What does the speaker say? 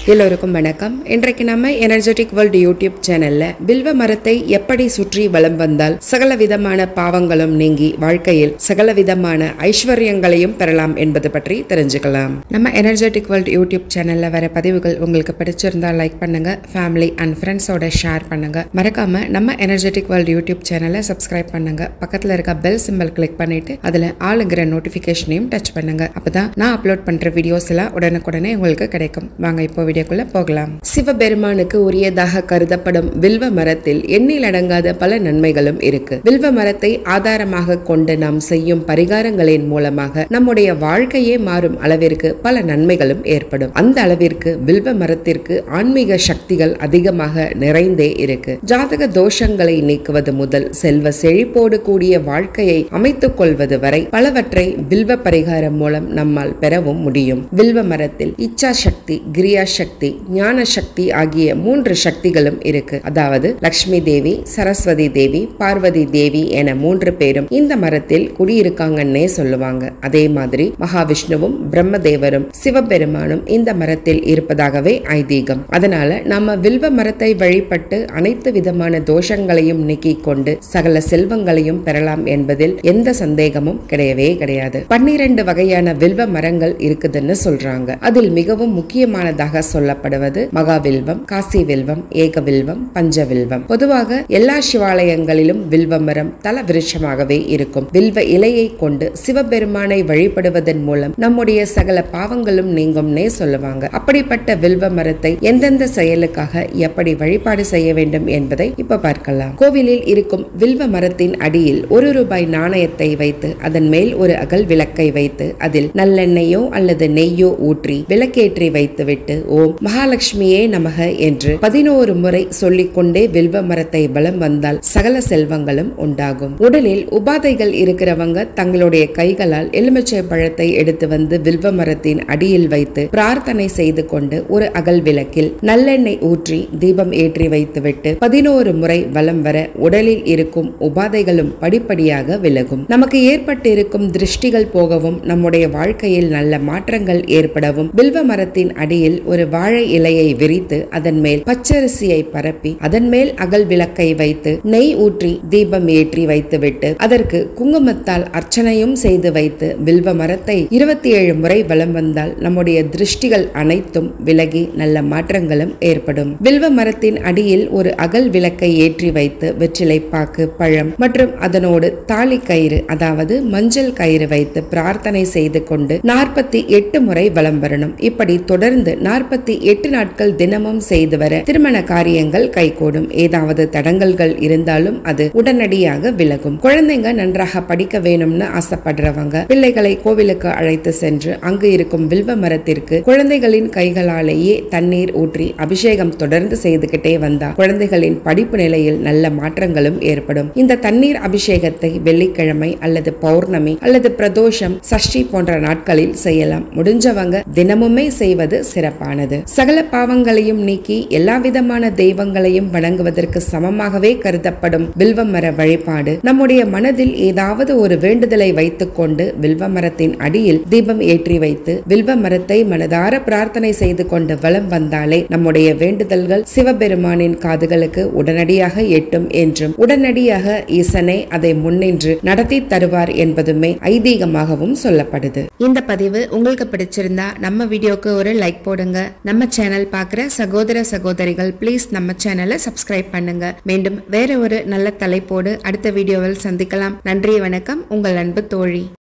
எல்லோருக்கும் வணக்கம் இன்றைக்கு நம்ம எனர்ஜெட்டிக் வேர்ல்டு யூடியூப் சேனல்ல வில்வ மரத்தை எப்படி சுற்றி வலம் வந்தால் சகல விதமான பாவங்களும் நீங்கி வாழ்க்கையில் சகல விதமான ஐஸ்வர்யங்களையும் பெறலாம் என்பது பற்றி தெரிஞ்சுக்கலாம் நம்ம எனர்ஜெட்டிக் வேர்ல்டு யூடியூப் சேனல்ல வர பதிவுகள் உங்களுக்கு பிடிச்சிருந்தா லைக் பண்ணுங்க ஃபேமிலி அண்ட் ஃப்ரெண்ட்ஸோட ஷேர் பண்ணுங்க மறக்காம நம்ம எனர்ஜெட்டிக் வேர்ல்டு யூடியூப் சேனலை சப்ஸ்கிரைப் பண்ணுங்க பக்கத்துல இருக்க பெல் சிம்பல் கிளிக் பண்ணிட்டு அதுல ஆளுங்கிற நோட்டிபிகேஷனையும் டச் பண்ணுங்க அப்பதான் நான் அப்லோட் பண்ற வீடியோஸ் எல்லாம் உடனுக்குடனே உங்களுக்கு கிடைக்கும் வாங்க இப்போ வீடியோக்குள்ள போகலாம் சிவபெருமானுக்கு உரியதாக கருதப்படும் வில்வ மரத்தில் எண்ணில் அடங்காத பல நன்மைகளும் இருக்கு வில்வ மரத்தை ஆதாரமாக கொண்டு நாம் செய்யும் பரிகாரங்களின் மூலமாக நம்முடைய வாழ்க்கையே மாறும் அளவிற்கு பல நன்மைகளும் ஏற்படும் அந்த அளவிற்கு வில்வ மரத்திற்கு ஆன்மீக சக்திகள் அதிகமாக நிறைந்தே இருக்கு ஜாதக தோஷங்களை நீக்குவது முதல் செல்வ செழிப்போடு கூடிய வாழ்க்கையை அமைத்துக் கொள்வது வரை பலவற்றை வில்வ பரிகாரம் மூலம் நம்மால் பெறவும் முடியும் வில்வ மரத்தில் இச்சா சக்தி கிரியா சக்தி ஞான சக்தி ஆகிய மூன்று சக்திகளும் இருக்கு அதாவது லக்ஷ்மி தேவி சரஸ்வதி தேவி பார்வதி தேவி என மூன்று பேரும் இந்த மரத்தில் குடியிருக்காங்கன்னே சொல்லுவாங்க அதே மாதிரி மகாவிஷ்ணுவும் பிரம்மதேவரும் சிவபெருமானும் இந்த மரத்தில் இருப்பதாகவே ஐதீகம் அதனால நாம வில்வ மரத்தை வழிபட்டு அனைத்து விதமான தோஷங்களையும் நீக்கிக் கொண்டு சகல செல்வங்களையும் பெறலாம் என்பதில் எந்த சந்தேகமும் கிடையவே கிடையாது பன்னிரண்டு வகையான வில்வ மரங்கள் இருக்குதுன்னு சொல்றாங்க அதில் மிகவும் முக்கியமானதாக சொல்லப்படுவது மகாவில்வம் காசி வில்வம் ஏக வில்வம் பஞ்ச வில்வம் பொதுவாக எல்லா சிவாலயங்களிலும் வில்வ மரம் தல விருட்சமாகவே இருக்கும் வில்வ இலையை கொண்டு சிவபெருமானை வழிபடுவதன் மூலம் நம்முடைய சகல பாவங்களும் நீங்கும்னே சொல்லுவாங்க அப்படிப்பட்ட வில்வ மரத்தை எந்தெந்த செயலுக்காக எப்படி வழிபாடு செய்ய வேண்டும் என்பதை இப்ப பார்க்கலாம் கோவிலில் இருக்கும் வில்வ மரத்தின் அடியில் ஒரு ரூபாய் நாணயத்தை வைத்து அதன் மேல் ஒரு அகல் விளக்கை வைத்து அதில் நல்லெண்ணெயோ அல்லது நெய்யோ ஊற்றி விளக்கேற்றி வைத்துவிட்டு ஓம் மகாலட்சுமியே நமக என்று பதினோரு முறை சொல்லிக்கொண்டே வில்வ மரத்தை பலம் வந்தால் சகல செல்வங்களும் உண்டாகும் உடலில் உபாதைகள் இருக்கிறவங்க தங்களுடைய கைகளால் எலுமிச்சை பழத்தை எடுத்து வந்து வில்வ மரத்தின் அடியில் வைத்து பிரார்த்தனை செய்து கொண்டு ஒரு அகல் விளக்கில் நல்லெண்ணெய் ஊற்றி தீபம் ஏற்றி வைத்துவிட்டு பதினோரு முறை வலம் வர உடலில் இருக்கும் உபாதைகளும் படிப்படியாக விலகும் நமக்கு ஏற்பட்டிருக்கும் திருஷ்டிகள் போகவும் நம்முடைய வாழ்க்கையில் நல்ல மாற்றங்கள் ஏற்படவும் வில்வ மரத்தின் அடியில் ஒரு வாழை இலையை விரித்து அதன் மேல் பச்சரிசியை பரப்பி அதன் மேல் அகல் விளக்கை வைத்து நெய் ஊற்றி தீபம் ஏற்றி வைத்துவிட்டு அதற்கு குங்குமத்தால் அர்ச்சனையும் செய்து வைத்து வில்வ மரத்தை இருபத்தி ஏழு முறை வலம் வந்தால் நம்முடைய திருஷ்டிகள் அனைத்தும் விலகி நல்ல மாற்றங்களும் ஏற்படும் வில்வ மரத்தின் அடியில் ஒரு அகல் விளக்கை ஏற்றி வைத்து வெற்றிலை பாக்கு பழம் மற்றும் அதனோடு தாலி கயிறு அதாவது மஞ்சள் கயிறு வைத்து பிரார்த்தனை செய்து கொண்டு நாற்பத்தி எட்டு முறை வலம் வரணும் இப்படி தொடர்ந்து நாற்பத்தி எட்டு நாட்கள் தினமும் செய்து வர திருமண காரியங்கள் கைகூடும் ஏதாவது தடங்கல்கள் இருந்தாலும் அது உடனடியாக விலகும் குழந்தைங்க நன்றாக படிக்க வேணும்னு ஆசைப்படுறவங்க பிள்ளைகளை கோவிலுக்கு அழைத்து சென்று அங்கு இருக்கும் வில்வ மரத்திற்கு குழந்தைகளின் கைகளாலேயே தண்ணீர் ஊற்றி அபிஷேகம் தொடர்ந்து செய்துகிட்டே வந்தா குழந்தைகளின் படிப்பு நிலையில் நல்ல மாற்றங்களும் ஏற்படும் இந்த தண்ணீர் அபிஷேகத்தை வெள்ளிக்கிழமை அல்லது பௌர்ணமி அல்லது பிரதோஷம் சஷ்டி போன்ற நாட்களில் செய்யலாம் முடிஞ்சவங்க தினமுமே செய்வது சிறப்பானது சகல பாவங்களையும் நீக்கி எல்லா விதமான தெய்வங்களையும் வணங்குவதற்கு சமமாகவே கருதப்படும் வில்வ மர வழிபாடு நம்முடைய மனதில் ஏதாவது ஒரு வேண்டுதலை வைத்துக்கொண்டு வில்வ மரத்தின் அடியில் தீபம் ஏற்றி வைத்து வில்வ மரத்தை மனதார பிரார்த்தனை செய்து கொண்டு வலம் வந்தாலே நம்முடைய வேண்டுதல்கள் சிவபெருமானின் காதுகளுக்கு உடனடியாக எட்டும் என்றும் உடனடியாக ஈசனே அதை முன்னின்று நடத்தி தருவார் என்பதுமே ஐதீகமாகவும் சொல்லப்படுது இந்த பதிவு உங்களுக்கு பிடிச்சிருந்தா நம்ம வீடியோக்கு ஒரு லைக் போடுங்க நம்ம சேனல் பார்க்குற சகோதர சகோதரிகள் ப்ளீஸ் நம்ம சேனலை சப்ஸ்கிரைப் பண்ணுங்க மீண்டும் வேற ஒரு நல்ல தலைப்போடு அடுத்த வீடியோவில் சந்திக்கலாம் நன்றி வணக்கம் உங்கள் அன்பு தோழி